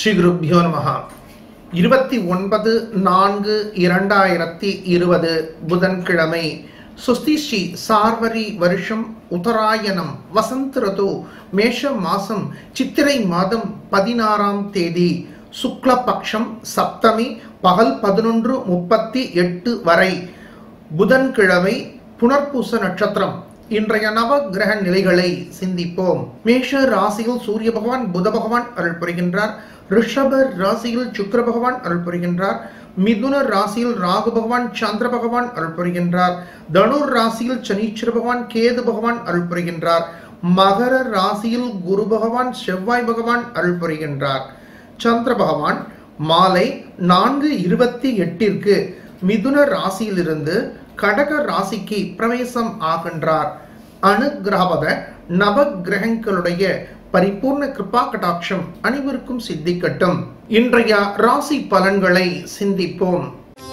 ஸ்ரீ குருப்பியோ நமஹ இருபத்தி ஒன்பது நான்கு இரண்டாயிரத்தி இருபது புதன்கிழமை சுஸ்தி ஸ்ரீ சார்வரி வருஷம் உத்தராயணம் வசந்த ருது மேஷ மாசம் சித்திரை மாதம் பதினாறாம் தேதி சுக்லபக்ஷம் சப்தமி பகல் பதினொன்று முப்பத்தி எட்டு வரை புதன்கிழமை புனர்பூச நட்சத்திரம் இன்றைய நவ கிரக நிலைகளை சிந்திப்போம் மேஷ ராசியில் சூரிய பகவான் புத பகவான் அருள் புரிகின்றார் ரிஷப ராசியில் சுக்கிர பகவான் அருள் புரிகின்றார் மிதுன ராசியில் ராகு பகவான் சந்திர பகவான் அருள் புரிகின்றார் தனுர் ராசியில் சனீஸ்வர பகவான் கேது பகவான் அருள் புரிகின்றார் மகர ராசியில் குரு பகவான் செவ்வாய் பகவான் அருள் புரிகின்றார் சந்திர பகவான் மாலை நான்கு இருபத்தி எட்டிற்கு மிதுன ராசியிலிருந்து கடக ராசிக்கு பிரவேசம் ஆகின்றார் அனுகிரகவத நவ கிரகங்களுடைய பரிபூர்ண கிருபா கடாட்சம் அனைவருக்கும் சித்திக்கட்டும் இன்றைய ராசி பலன்களை சிந்திப்போம்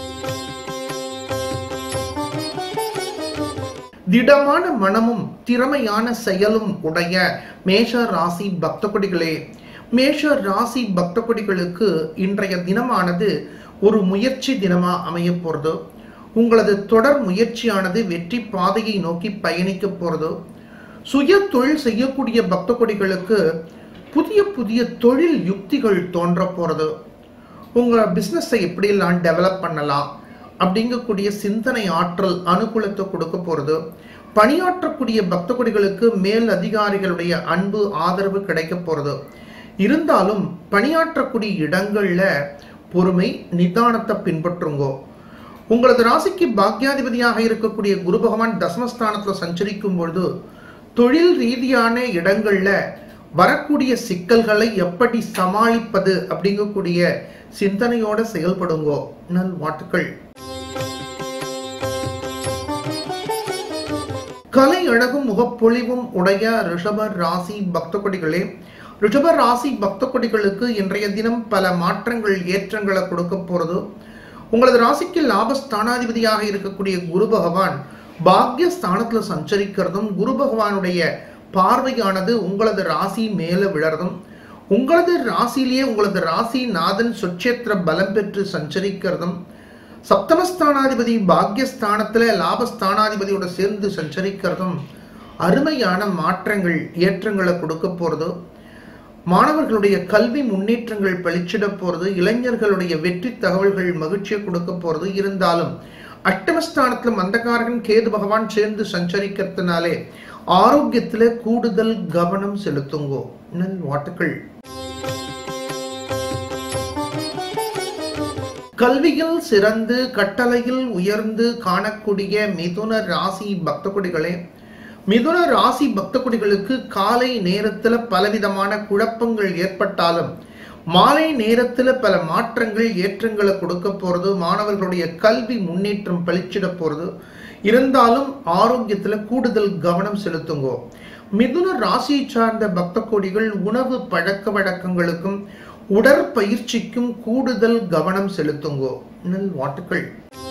திடமான மனமும் திறமையான செயலும் உடைய மேஷ ராசி பக்த கொடிகளே மேஷ ராசி பக்த கொடிகளுக்கு இன்றைய தினமானது ஒரு முயற்சி தினமா அமைய போறது உங்களது தொடர் முயற்சியானது வெற்றி பாதையை நோக்கி பயணிக்க போறது சுய தொழில் செய்யக்கூடிய பக்த கொடிகளுக்கு புதிய புதிய தொழில் யுக்திகள் தோன்ற போறது உங்களை பிஸ்னஸை எப்படியெல்லாம் டெவலப் பண்ணலாம் அப்படிங்கக்கூடிய சிந்தனை ஆற்றல் அனுகூலத்தை கொடுக்க போகிறது பணியாற்றக்கூடிய பக்த கொடிகளுக்கு மேல் அதிகாரிகளுடைய அன்பு ஆதரவு கிடைக்க போகிறது இருந்தாலும் பணியாற்றக்கூடிய இடங்களில் பொறுமை நிதானத்தை பின்பற்றுங்கோ உங்களது ராசிக்கு பாக்யாதிபதியாக இருக்கக்கூடிய குரு பகவான் தசமஸ்தானத்தில் சஞ்சரிக்கும் பொழுது தொழில் ரீதியான இடங்களில் வரக்கூடிய சிக்கல்களை எப்படி சமாளிப்பது அப்படிங்கக்கூடிய சிந்தனையோட செயல்படுங்கோ நல் வாழ்த்துக்கள் கலை அழகும் முகப்பொழிவும் உடைய ரிஷப ராசி பக்த கொடிகளே ரிஷப ராசி பக்த கொடிகளுக்கு இன்றைய தினம் பல மாற்றங்கள் ஏற்றங்களை கொடுக்க போறது உங்களது ராசிக்கு லாபஸ்தானாதிபதியாக இருக்கக்கூடிய குரு பகவான் பாக்ய ஸ்தானத்துல சஞ்சரிக்கிறதும் குரு பகவானுடைய பார்வையானது உங்களது ராசி மேல விழறதும் உங்களது ராசியிலேயே உங்களது ராசி நாதன் சுட்சேத்திர பலம் பெற்று சஞ்சரிக்கிறதும் சப்தமஸ்தானாதிபதி பாக்யஸ்தானத்துல லாபஸ்தானாதிபதியோட சேர்ந்து சஞ்சரிக்கிறதும் அருமையான மாற்றங்கள் ஏற்றங்களை கொடுக்க போறது மாணவர்களுடைய கல்வி முன்னேற்றங்கள் பளிச்சிட போறது இளைஞர்களுடைய வெற்றி தகவல்கள் மகிழ்ச்சியை கொடுக்க போறது இருந்தாலும் அஷ்டமஸ்தானத்துல மந்தகாரகன் கேது பகவான் சேர்ந்து சஞ்சரிக்கிறதுனாலே ஆரோக்கியத்துல கூடுதல் கவனம் செலுத்துங்கோ நல் வாட்டுக்கள் கல்வியில் சிறந்து கட்டளையில் உயர்ந்து காணக்கூடிய மிதுன ராசி பக்த கொடிகளே மிதுன ராசி பக்த கொடிகளுக்கு காலை நேரத்தில் பலவிதமான குழப்பங்கள் ஏற்பட்டாலும் மாலை நேரத்தில் பல மாற்றங்கள் ஏற்றங்களை கொடுக்க போகிறது மாணவர்களுடைய கல்வி முன்னேற்றம் பளிச்சிட போகிறது இருந்தாலும் ஆரோக்கியத்தில் கூடுதல் கவனம் செலுத்துங்கோ மிதுன ராசியை சார்ந்த பக்த கோடிகள் உணவு பழக்க வழக்கங்களுக்கும் உடற்பயிற்சிக்கும் கூடுதல் கவனம் செலுத்துங்கோ நல் வாட்டுக்கள்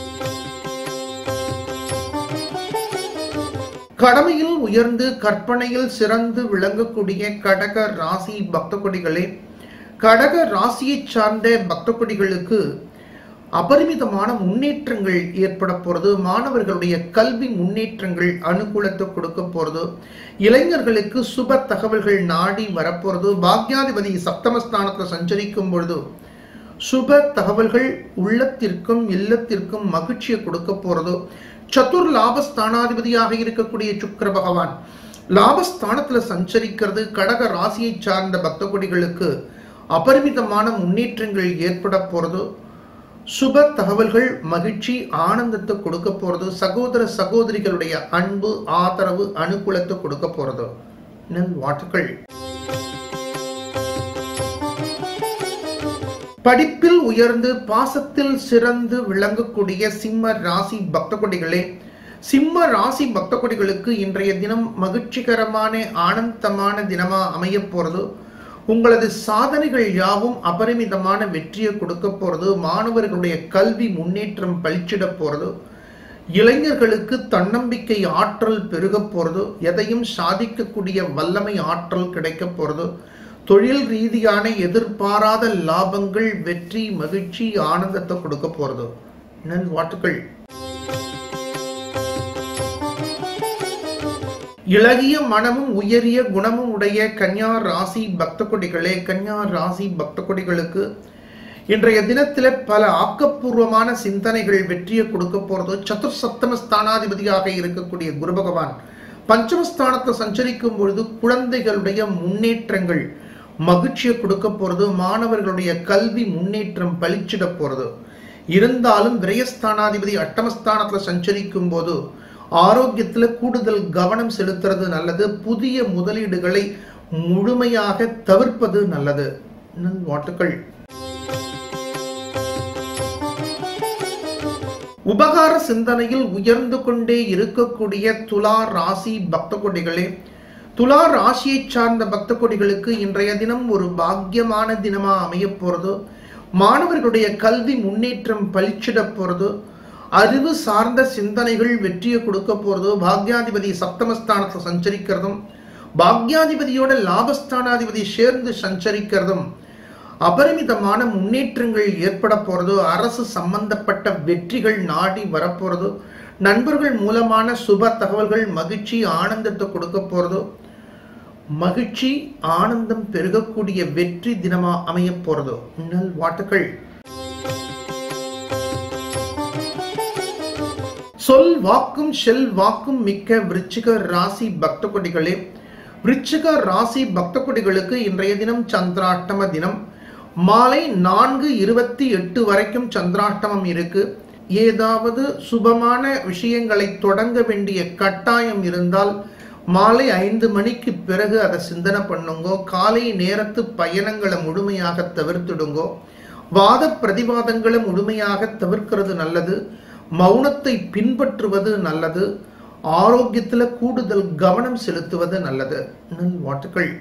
கடமையில் உயர்ந்து கற்பனையில் சிறந்து விளங்கக்கூடிய கடக ராசி பக்த கொடிகளே கடக ராசியை சார்ந்த பக்த கொடிகளுக்கு அபரிமிதமான முன்னேற்றங்கள் ஏற்பட போகிறது மாணவர்களுடைய கல்வி முன்னேற்றங்கள் அனுகூலத்தை கொடுக்க போகிறது இளைஞர்களுக்கு சுப தகவல்கள் நாடி வரப்போகிறது பாக்யாதிபதி சப்தமஸ்தானத்தில் சஞ்சரிக்கும் பொழுது சுப தகவல்கள் உள்ளத்திற்கும் இல்லத்திற்கும் மகிழ்ச்சியை கொடுக்க போகிறது சதுர் லாபஸ்தானாதிபதியாக இருக்கக்கூடிய சுக்கர பகவான் லாபஸ்தானத்தில் சஞ்சரிக்கிறது கடக ராசியை சார்ந்த பக்த கொடிகளுக்கு அபரிமிதமான முன்னேற்றங்கள் ஏற்பட போகிறது சுப தகவல்கள் மகிழ்ச்சி ஆனந்தத்தை கொடுக்க போறது சகோதர சகோதரிகளுடைய அன்பு ஆதரவு அனுகூலத்தை கொடுக்க போறது நல் வாழ்த்துக்கள் படிப்பில் உயர்ந்து பாசத்தில் சிறந்து விளங்கக்கூடிய சிம்ம ராசி பக்த கொடிகளே சிம்ம ராசி பக்த கொடிகளுக்கு இன்றைய தினம் மகிழ்ச்சிகரமான ஆனந்தமான தினமா அமைய போறது உங்களது சாதனைகள் யாவும் அபரிமிதமான வெற்றியை கொடுக்க போறது மாணவர்களுடைய கல்வி முன்னேற்றம் பளிச்சிட போறது இளைஞர்களுக்கு தன்னம்பிக்கை ஆற்றல் பெருக போறது எதையும் சாதிக்கக்கூடிய வல்லமை ஆற்றல் கிடைக்க போறது தொழில் ரீதியான எதிர்பாராத லாபங்கள் வெற்றி மகிழ்ச்சி ஆனந்தத்தை கொடுக்க போறது நல் வாழ்த்துக்கள் இளகிய மனமும் உயரிய குணமும் உடைய கன்யா ராசி பக்த கொடிகளே கன்யா ராசி பக்த கொடிகளுக்கு இன்றைய தினத்தில் பல ஆக்கப்பூர்வமான சிந்தனைகள் வெற்றியை கொடுக்க போறது சதுர் சப்தம ஸ்தானாதிபதியாக இருக்கக்கூடிய குரு பகவான் பஞ்சமஸ்தானத்தை சஞ்சரிக்கும் பொழுது குழந்தைகளுடைய முன்னேற்றங்கள் மகிழ்ச்சியை கொடுக்க போறது மாணவர்களுடைய கல்வி முன்னேற்றம் பளிச்சிட போறது இருந்தாலும் விரயஸ்தானாதிபதி அட்டமஸ்தானத்துல சஞ்சரிக்கும் போது ஆரோக்கியத்துல கூடுதல் கவனம் செலுத்துறது நல்லது புதிய முதலீடுகளை முழுமையாக தவிர்ப்பது நல்லது வாழ்த்துக்கள் உபகார சிந்தனையில் உயர்ந்து கொண்டே இருக்கக்கூடிய துலா ராசி பக்த கொடிகளே துலா ராசியை சார்ந்த பக்த கொடிகளுக்கு இன்றைய தினம் ஒரு பாக்கியமான தினமா அமைய போறது மாணவர்களுடைய கல்வி முன்னேற்றம் பளிச்சிட போறது அறிவு சார்ந்த சிந்தனைகள் வெற்றியை கொடுக்க போறது பாக்யாதிபதி சப்தமஸ்தானத்தை சஞ்சரிக்கிறதும் பாக்யாதிபதியோட லாபஸ்தானாதிபதி சேர்ந்து சஞ்சரிக்கிறதும் அபரிமிதமான முன்னேற்றங்கள் ஏற்பட போறது அரசு சம்பந்தப்பட்ட வெற்றிகள் நாடி வரப்போறது நண்பர்கள் மூலமான சுப தகவல்கள் மகிழ்ச்சி ஆனந்தத்தை கொடுக்க போறது மகிழ்ச்சி ஆனந்தம் பெருகக்கூடிய வெற்றி தினமா அமைய போறது நல் வாட்டுகள் சொல் வாக்கும் செல் வாக்கும் மிக்க விருச்சிக ராசி பக்த கொடிகளே விருச்சிக ராசி பக்த கொடிகளுக்கு இன்றைய தினம் சந்திராஷ்டம தினம் மாலை நான்கு இருபத்தி எட்டு வரைக்கும் சந்திராஷ்டமம் இருக்கு ஏதாவது சுபமான விஷயங்களை தொடங்க வேண்டிய கட்டாயம் இருந்தால் மாலை ஐந்து மணிக்கு பிறகு அதை சிந்தனை பண்ணுங்கோ காலை நேரத்து பயணங்களை முழுமையாக தவிர்த்துடுங்கோ வாத பிரதிவாதங்களை முழுமையாக தவிர்க்கிறது நல்லது மௌனத்தை பின்பற்றுவது நல்லது ஆரோக்கியத்துல கூடுதல் கவனம் செலுத்துவது நல்லது நல் வாழ்த்துக்கள்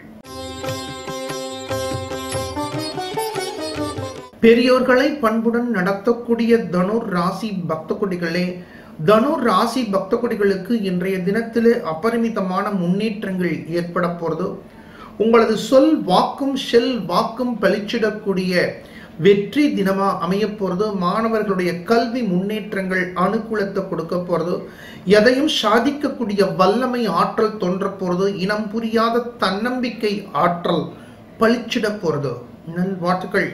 பெரியோர்களை பண்புடன் நடத்தக்கூடிய தனுர் ராசி பக்த கொடிகளே தனுர் ராசி பக்த கொடிகளுக்கு இன்றைய தினத்திலே அபரிமிதமான முன்னேற்றங்கள் ஏற்பட போறது உங்களது சொல் வாக்கும் செல் வாக்கும் பளிச்சிடக்கூடிய வெற்றி தினமா அமைய போறது மாணவர்களுடைய கல்வி முன்னேற்றங்கள் அனுகூலத்தை கொடுக்க போறது எதையும் சாதிக்கக்கூடிய வல்லமை ஆற்றல் தோன்ற போறது இனம் புரியாத தன்னம்பிக்கை ஆற்றல் பளிச்சிட போறது நல் வாழ்த்துக்கள்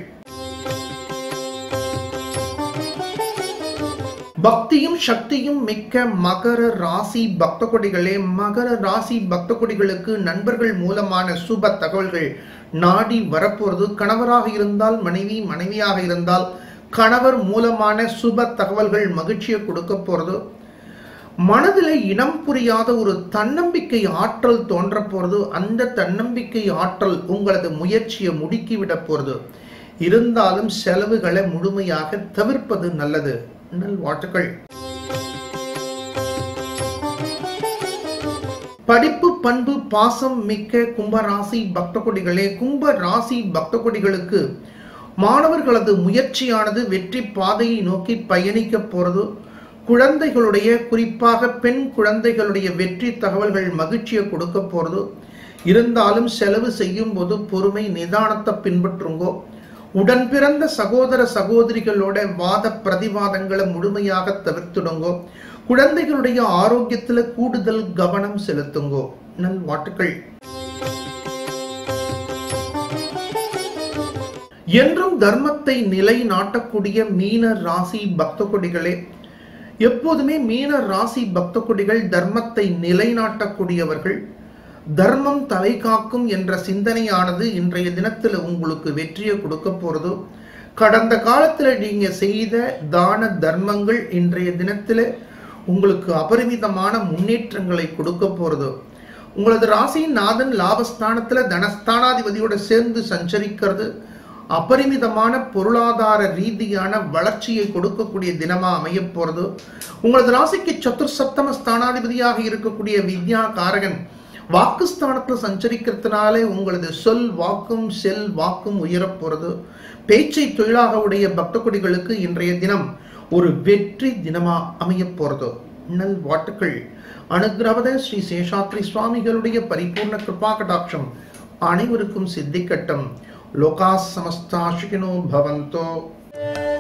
பக்தியும் சக்தியும் மிக்க மகர ராசி பக்த கொடிகளே மகர ராசி பக்த கொடிகளுக்கு நண்பர்கள் மூலமான சுப தகவல்கள் நாடி வரப்போறது கணவராக இருந்தால் மனைவி மனைவியாக இருந்தால் கணவர் மூலமான சுப தகவல்கள் மகிழ்ச்சியை கொடுக்க போறது மனதில் இனம் புரியாத ஒரு தன்னம்பிக்கை ஆற்றல் தோன்ற போறது அந்த தன்னம்பிக்கை ஆற்றல் உங்களது முயற்சியை முடுக்கிவிட போறது இருந்தாலும் செலவுகளை முழுமையாக தவிர்ப்பது நல்லது நல் வாழ்த்துக்கள் படிப்பு பண்பு பாசம் மிக்க கும்பராசி பக்த கொடிகளே கும்ப ராசி பக்த கொடிகளுக்கு மாணவர்களது முயற்சியானது வெற்றி பாதையை நோக்கி பயணிக்க போறது குழந்தைகளுடைய குறிப்பாக பெண் குழந்தைகளுடைய வெற்றி தகவல்கள் மகிழ்ச்சியை கொடுக்க போறது இருந்தாலும் செலவு செய்யும் போது பொறுமை நிதானத்தை பின்பற்றுங்கோ உடன் பிறந்த சகோதர சகோதரிகளோட வாத பிரதிவாதங்களை முழுமையாக தவிர்த்துடுங்கோ குழந்தைகளுடைய ஆரோக்கியத்துல கூடுதல் கவனம் செலுத்துங்கோ நல் வாட்டுக்கள் என்றும் தர்மத்தை நிலை நாட்டக்கூடிய மீன ராசி பக்த கொடிகளே எப்போதுமே மீன ராசி பக்த கொடிகள் தர்மத்தை நிலைநாட்டக்கூடியவர்கள் தர்மம் தலை காக்கும் என்ற சிந்தனையானது இன்றைய தினத்தில் உங்களுக்கு வெற்றியை கொடுக்க போறது கடந்த காலத்தில் நீங்க செய்த தான தர்மங்கள் இன்றைய தினத்தில் உங்களுக்கு அபரிமிதமான முன்னேற்றங்களை கொடுக்க போறது உங்களது ராசியின் நாதன் லாபஸ்தானத்துல தனஸ்தானாதிபதியோட சேர்ந்து சஞ்சரிக்கிறது அபரிமிதமான பொருளாதார ரீதியான வளர்ச்சியை கொடுக்கக்கூடிய தினமா அமைய போறது உங்களது ராசிக்கு சத்துர் சப்தம ஸ்தானாதிபதியாக இருக்கக்கூடிய வித்யா காரகன் வாக்குஸ்தானத்தில் சஞ்சரிக்கிறதுனாலே உங்களது சொல் வாக்கும் செல் வாக்கும் உயரப் போறது பேச்சை தொழிலாக உடைய பக்த கொடிகளுக்கு இன்றைய தினம் ஒரு வெற்றி தினமா அமைய போறது நல் வாட்டுக்கள் அனுகிரவத ஸ்ரீ சேஷாத்ரி சுவாமிகளுடைய பரிபூர்ண கிருபா கடாட்சம் அனைவருக்கும் சித்திக்கட்டும் லோகா சமஸ்தாஷிகினோ பவந்தோ